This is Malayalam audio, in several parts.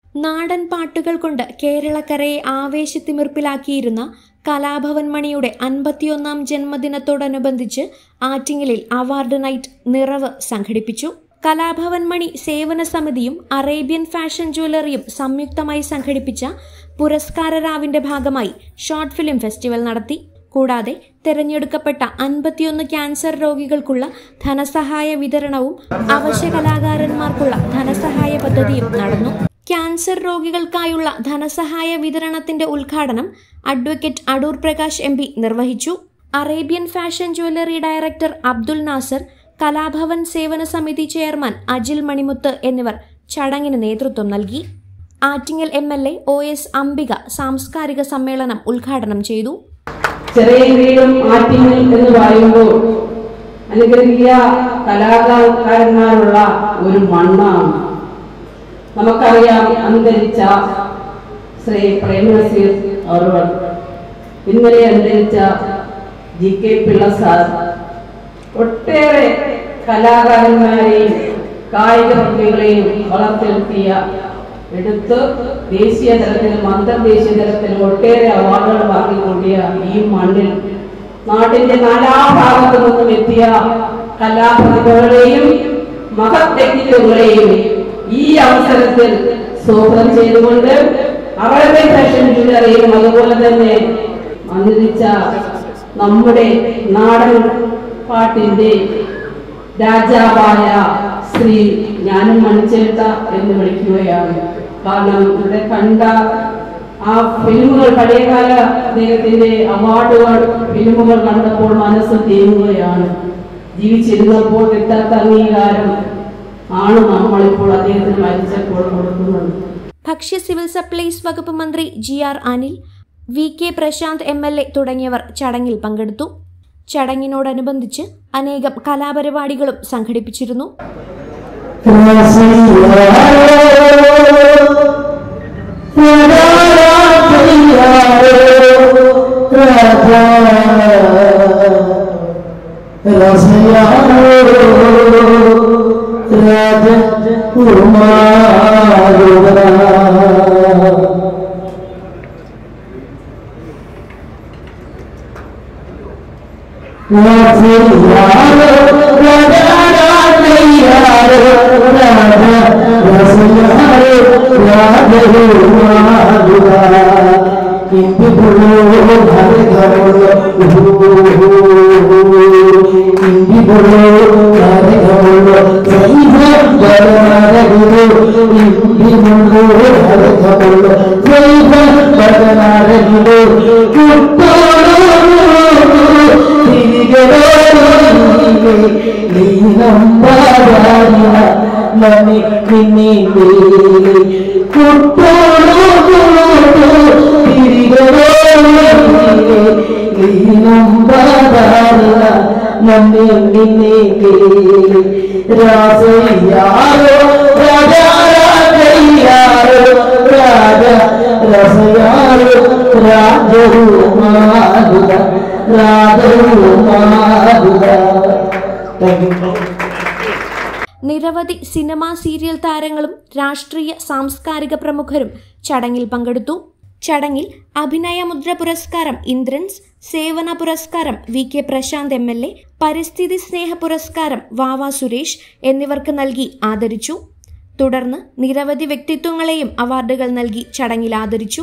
നാടൻ പാട്ടുകൾ കൊണ്ട് കേരളക്കരയെ ആവേശത്തിമിർപ്പിലാക്കിയിരുന്ന കലാഭവൻ മണിയുടെ അൻപത്തിയൊന്നാം ജന്മദിനത്തോടനുബന്ധിച്ച് ആറ്റിങ്ങലിൽ അവാർഡ് നൈറ്റ് നിറവ് സംഘടിപ്പിച്ചു കലാഭവൻ മണി സേവന സമിതിയും അറേബ്യൻ ഫാഷൻ ജ്വല്ലറിയും സംയുക്തമായി സംഘടിപ്പിച്ച പുരസ്കാര രാവിന്റെ ഭാഗമായി ഷോർട്ട് ഫിലിം ഫെസ്റ്റിവൽ നടത്തി കൂടാതെ തെരഞ്ഞെടുക്കപ്പെട്ട അൻപത്തിയൊന്ന് ക്യാൻസർ രോഗികൾക്കുള്ള ധനസഹായ വിതരണവും അവശ്യ കലാകാരന്മാർക്കുള്ള ധനസഹായ പദ്ധതിയും നടന്നു ക്യാൻസർ രോഗികൾക്കായുള്ള ധനസഹായ വിതരണത്തിന്റെ ഉദ്ഘാടനം advocate Adoor Prakash M P നിർവഹിച്ചു Arabian fashion jewellery director Abdul Nasar Kalabhavan സേവന സമിതി ചെയർമാൻ അജിൽ മണിമുത്ത് എന്നിവർ ചടങ്ങിന് നേതൃത്വം നൽകി Attingal M L A O S Ambika സാംസ്കാരിക സമ്മേളനം ഉദ്ഘാടനം ചെയ്തു ചെറിയ വീടും ആറ്റിങ്ങൽ എന്ന് പറയുമ്പോൾ അനുഗ്രഹീയ കലാകാരന്മാരുള്ള ഒരു മണ്ണാണ് നമുക്കറിയാം അന്തരിച്ച ശ്രീ പ്രേമനസീർ അവർ ഇന്നലെ അന്തരിച്ച ജി കെ പിള്ള സാർ ഒട്ടേറെ കലാകാരന്മാരെയും കായിക പ്രതികളെയും വളർത്തിയെടുത്തിയ എടുത്ത് ദേശീയ തലത്തിലും അന്തർദേശീയ തലത്തിലും ഒട്ടേറെ അവാർഡുകൾ വാങ്ങിക്കൂട്ടിയ ഈ മണ്ണിൽ നാടിന്റെ നാനാഭാഗത്തു നിന്നും എത്തിയ കലാപ്രതിഭകളെയും മഹത് വ്യക്തിത്വങ്ങളെയും ഈ അവസരത്തിൽ സ്വാഗതം ചെയ്തുകൊണ്ട് അവരുടെ ഫാഷൻ ജ്വല്ലറിയും അതുപോലെ തന്നെ അന്തരിച്ച നമ്മുടെ നാടൻ പാട്ടിന്റെ രാജാവായ ശ്രീ ഞാനും മണിച്ചേട്ട എന്ന് വിളിക്കുകയാണ് കാരണം ഇവിടെ കണ്ട ആ ഫിലിമുകൾ പഴയകാല അദ്ദേഹത്തിന്റെ അവാർഡുകൾ ഫിലിമുകൾ കണ്ടപ്പോൾ മനസ്സ് തേങ്ങുകയാണ് ജീവിച്ചിരുന്നപ്പോൾ കിട്ടാത്ത അംഗീകാരം ആണ് നമ്മളിപ്പോൾ അദ്ദേഹത്തിന് മരിച്ചപ്പോൾ കൊടുക്കുന്നത് ഭക്ഷ്യ സിവിൽ സപ്ലൈസ് വകുപ്പ് മന്ത്രി G R Anil V K Prashanth M L A തുടങ്ങിയവർ ചടങ്ങിൽ പങ്കെടുത്തു ചടങ്ങിനോടനുബന്ധിച്ച് അനേകം കലാപരിപാടികളും സംഘടിപ്പിച്ചിരുന്നു നിരവധി സിനിമാ സീരിയൽ താരങ്ങളും രാഷ്ട്രീയ സാംസ്കാരിക പ്രമുഖരും ചടങ്ങിൽ പങ്കെടുത്തു ചടങ്ങിൽ അഭിനയമുദ്ര പുരസ്കാരം ഇന്ദ്രൻസ് സേവന പുരസ്കാരം V K Prashanth M L A പരിസ്ഥിതി സ്നേഹ പുരസ്കാരം വാവ സുരേഷ് എന്നിവർക്ക് നൽകി ആദരിച്ചു തുടർന്ന് നിരവധി വ്യക്തിത്വങ്ങളെയും അവാർഡുകൾ നൽകി ചടങ്ങിൽ ആദരിച്ചു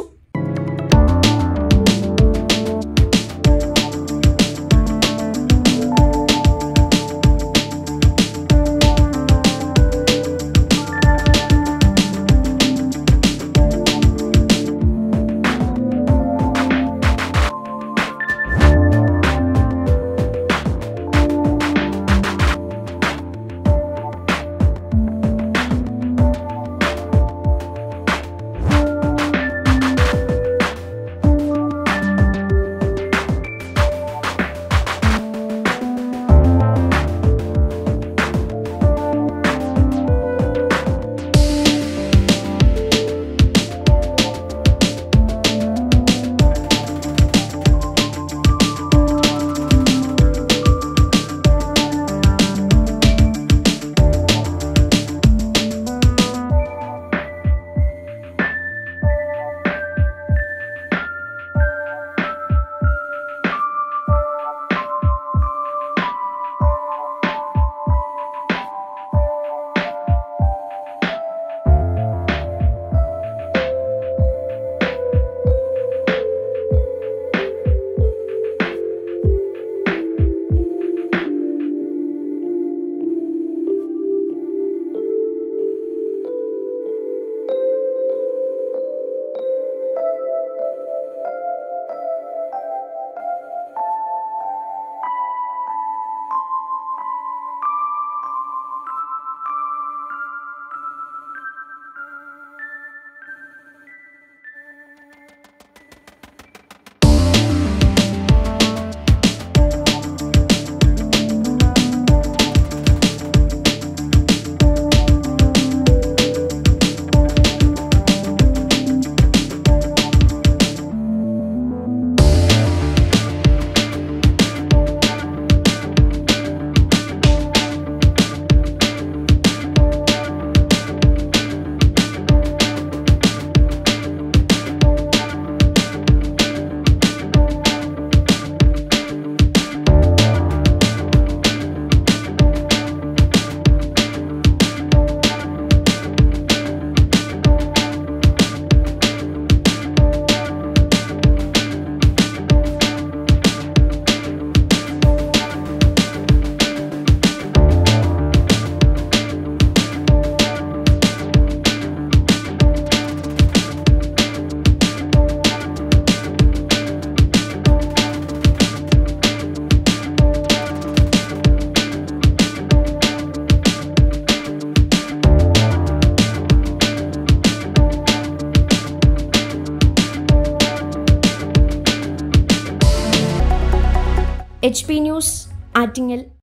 എച്ച് പി ന്യൂസ് ആറ്റിങ്ങൽ